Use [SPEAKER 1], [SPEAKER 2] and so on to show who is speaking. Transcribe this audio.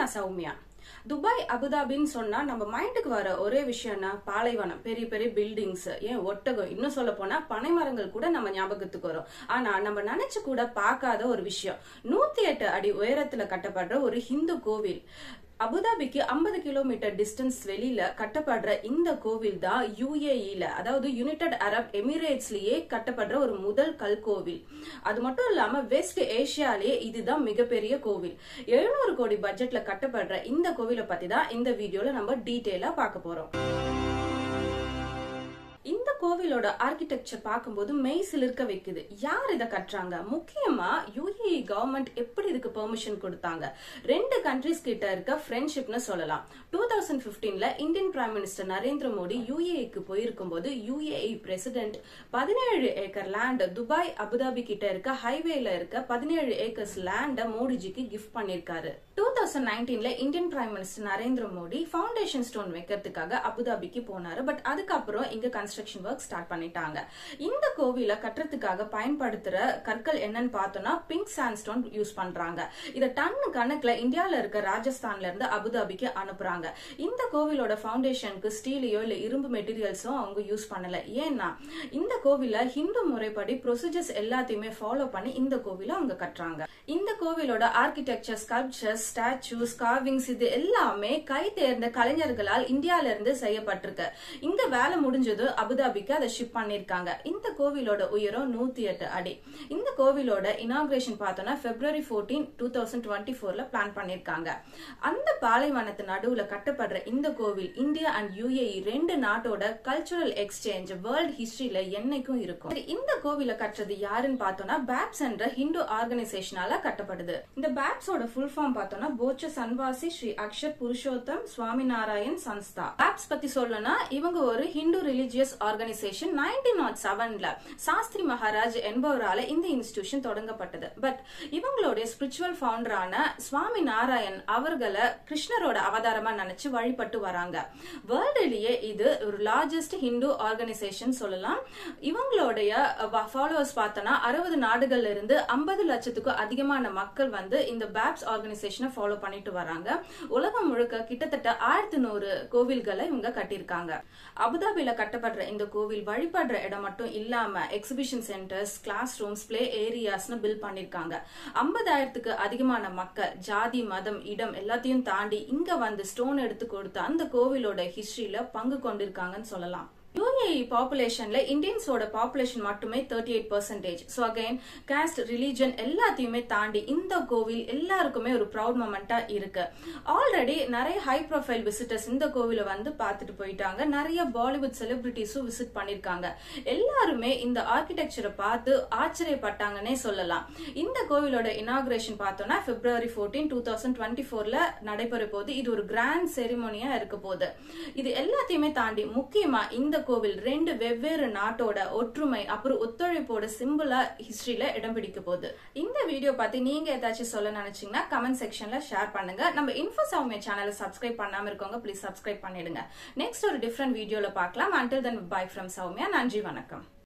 [SPEAKER 1] நான் சௌமியா துபாய் அபுதாபின்னு சொன்னா நம்ம மைண்டுக்கு வர ஒரே விஷயம்னா பாலைவனம் பெரிய பெரிய பில்டிங்ஸ் ஏன் ஒட்டகம் இன்னும் சொல்ல போனா பனைமரங்கள் கூட நம்ம ஞாபகத்துக்கு வரும் ஆனா நம்ம நினைச்சு கூட பார்க்காத ஒரு விஷயம் நூத்தி எட்டு அடி உயரத்துல கட்டப்படுற ஒரு ஹிந்து கோவில் அபுதாபிக்கு 50 கிலோமீட்டர் டிஸ்டன்ஸ் வெளியில கட்டப்படுற இந்த கோவில் தான் யுஏஇல அதாவது யுனைடெட் அரப் எமிரேட்ஸ்லயே கட்டப்படுற ஒரு முதல் கல் கோவில் அது மட்டும் இல்லாம வெஸ்ட் ஏசியாலேயே இதுதான் மிகப்பெரிய கோவில் எழுநூறு கோடி பட்ஜெட்ல கட்டப்படுற இந்த கோவிலை பத்தி தான் இந்த வீடியோல நம்ம டீட்டெயிலா பார்க்க போறோம் இந்த கோவிலோட ஆர்கிடெக்சர் பார்க்கும்போது மெய் சிலிர்க்க வைக்குது யார் இதை கட்டுறாங்க முக்கியமா யுஏஇ கவர்மெண்ட் எப்படி இதுக்கு பெர்மிஷன் கொடுத்தாங்க ரெண்டு கண்ட்ரிஸ் கிட்ட இருக்க ஃப்ரெண்ட்ஷிப்னு சொல்லலாம் டூ தௌசண்ட் பிப்டீன்ல Indian prime minister Narendra Modi யுஏஇக்கு போயிருக்கும் போது யுஏஇ பிரசிடென்ட் பதினேழு ஏக்கர் லேண்ட் துபாய் அபுதாபி கிட்ட இருக்க ஹைவேல இருக்க பதினேழு ஏக்கர்ஸ் லேண்ட மோடிஜிக்கு கிஃப்ட் பண்ணிருக்காரு டூ தௌசண்ட் நைன்டீன்ல Indian prime minister Narendra Modi foundation stone வைக்கிறதுக்காக அபுதாபிக்கு போனாரு பட் அதுக்கப்புறம் இங்க கன்ஸ்ட்ரக்ஷன் ஒர்க் ஸ்டார்ட் பண்ணிட்டாங்க இந்த கோவில கட்டுறதுக்காக பயன்படுத்துற கற்கள் என்னன்னு பார்த்தோம்னா பிங்க் சாண்ட்ஸ்டோன் யூஸ் பண்றாங்க இத டன் கணக்குல இந்தியால இருக்க ராஜஸ்தான்ல இருந்து அபுதாபிக்கு அனுப்புறாங்க இந்த கோவிலோட ஃபவுண்டேஷனுக்கு ஸ்டீலையோ இல்ல இரும்பு மெட்டீரியல்ஸோ அவங்க யூஸ் பண்ணல ஏன்னா இந்த கோவில ஹிந்து முறைப்படி ப்ரொசீஜர்ஸ் எல்லாத்தையுமே ஃபாலோ பண்ணி இந்த கோவில அவங்க கட்டுறாங்க இந்த கோவிலோட ஆர்கிடெக்சர் ஸ்கல்ப்சர்ஸ் ஸ்டாச்சூஸ் கார்விங்ஸ் இது எல்லாமே கை தேர்ந்த கலைஞர்களால் இந்தியால இருந்து செய்யப்பட்டிருக்கு இங்க வேலை முடிஞ்சது அபுதாபிக்கு அதை ஷிப் பண்ணிருக்காங்க இந்த கோவிலோட உயரம் நூத்தி எட்டு அடி இந்த கோவிலோட இனாகிரேஷன் பார்த்தோம்னா February fourteen two thousand twenty ஃபோர்ல பிளான் பண்ணிருக்காங்க அந்த பாலைவனத்து நடுவுல கட்டப்படுற இந்த கோவில் இந்தியா அண்ட் யுஏஇ ரெண்டு நாட்டோட கல்ச்சுரல் எக்ஸ்சேஞ்ச் வேர்ல்ட் ஹிஸ்டரியில என்னைக்கும் இருக்கும் சரி, இந்த கோவில கட்டுறது யாருன்னு பார்த்தோம்னா பேப்ஸ் என்ற ஹிந்து ஆர்கனைசேஷனால கட்டப்படுது இந்த பேப்ஸோட ஃபுல் ஃபார்ம் பார்த்தோம்னா போச்ச சன்வாசி ஸ்ரீ அக்ஷர் புருஷோத்தம் சுவாமிநாராயண் சன்ஸ்தா பேப்ஸ் பத்தி சொல்லணும்னா இவங்க ஒரு Hindu religious organization nineteen nought செவன்ல சாஸ்திரி மகாராஜ் என்பவரால இந்த இன்ஸ்டிடியூஷன் தொடங்கப்பட்டது பட் இவங்களுடைய ஸ்பிரிச்சுவல் ஃபவுண்டரான சுவாமி நாராயண் அவர்களை கிருஷ்ணரோட அவதாரமா நினைச்சு வழிபட்டு வராங்க வேர்ல்டுலயே இது ஒரு லார்ஜஸ்ட் ஹிந்து ஆர்கனைசேஷன் சொல்லலாம் இவங்களுடைய ஃபாலோவர்ஸ் பார்த்தோன்னா அறுபது நாடுகள்ல இருந்து ஐம்பது லட்சத்துக்கும் அதிகமான மக்கள் வந்து இந்த பேப்ஸ் ஆர்கனைசேஷனை ஃபாலோ பண்ணிட்டு வராங்க உலகம் முழுக்க கிட்டத்தட்ட ஆயிரத்தி நூறு கோவில்களை இவங்க கட்டியிருக்காங்க அபுதாபில கட்டப்படுற இந்த கோவில் வழிபடுற இடம் மட்டும் இல்லாம exhibition centres class rooms play ஏரியாஸ்னு பில்ட் பண்ணிருக்காங்க ஐம்பதாயிரத்துக்கு அதிகமான மக்கள் ஜாதி மதம் இடம் எல்லாத்தையும் தாண்டி இங்க வந்து ஸ்டோன் எடுத்து கொடுத்து அந்த கோவிலோட ஹிஸ்டரியில பங்கு கொண்டிருக்காங்கன்னு சொல்லலாம் யூஏஇ பாப்புலேஷன்ல இந்தியன்ஸோட பாப்புலேஷன் மட்டுமே thirty eight percentage so again caste religion எல்லாத்தையுமே தாண்டி இந்த கோவில் எல்லாருக்குமே ஒரு ப்ரௌட் மொமெண்டா இருக்கு ஆல்ரெடி நிறைய ஹை ப்ரொஃபைல் விசிட்டர்ஸ் இந்த கோவிலை வந்து பார்த்துட்டு போயிட்டாங்க நிறைய பாலிவுட் செலிபிரிட்டிஸும் விசிட் பண்ணிருக்காங்க எல்லாருமே இந்த ஆர்கிடெக்சரை பார்த்து ஆச்சரியப்பட்டாங்கன்னே சொல்லலாம் இந்த கோவிலோட இனாகிரேஷன் பார்த்தோம்னா February fourteen two thousand twenty ஃபோர்ல நடைபெற போது இது ஒரு கிராண்ட் செரிமோனியா இருக்க போகுது இது எல்லாத்தையுமே தாண்டி முக்கியமா இந்த கோவில் ரெண்டு வெவ்வேறு நாட்டோட ஒற்றுமை அப்புறம் ஒத்துழைப்போட சிம்பிளா ஹிஸ்டரியில இடம் பிடிக்க போகுது இந்த வீடியோ பத்தி நீங்க ஏதாச்சும் சொல்ல நினைச்சீங்கன்னா கமெண்ட் செக்ஷன்ல ஷேர் பண்ணுங்க நம்ம இன்ஃபோ சௌமியா சேனலை சப்ஸ்கிரைப் பண்ணாம இருக்கவங்க ப்ளீஸ் சப்ஸ்கிரைப் பண்ணிடுங்க நெக்ஸ்ட் ஒரு டிஃப்ரெண்ட் வீடியோல பார்க்கலாம் until then bye from Soumya நன்றி வணக்கம்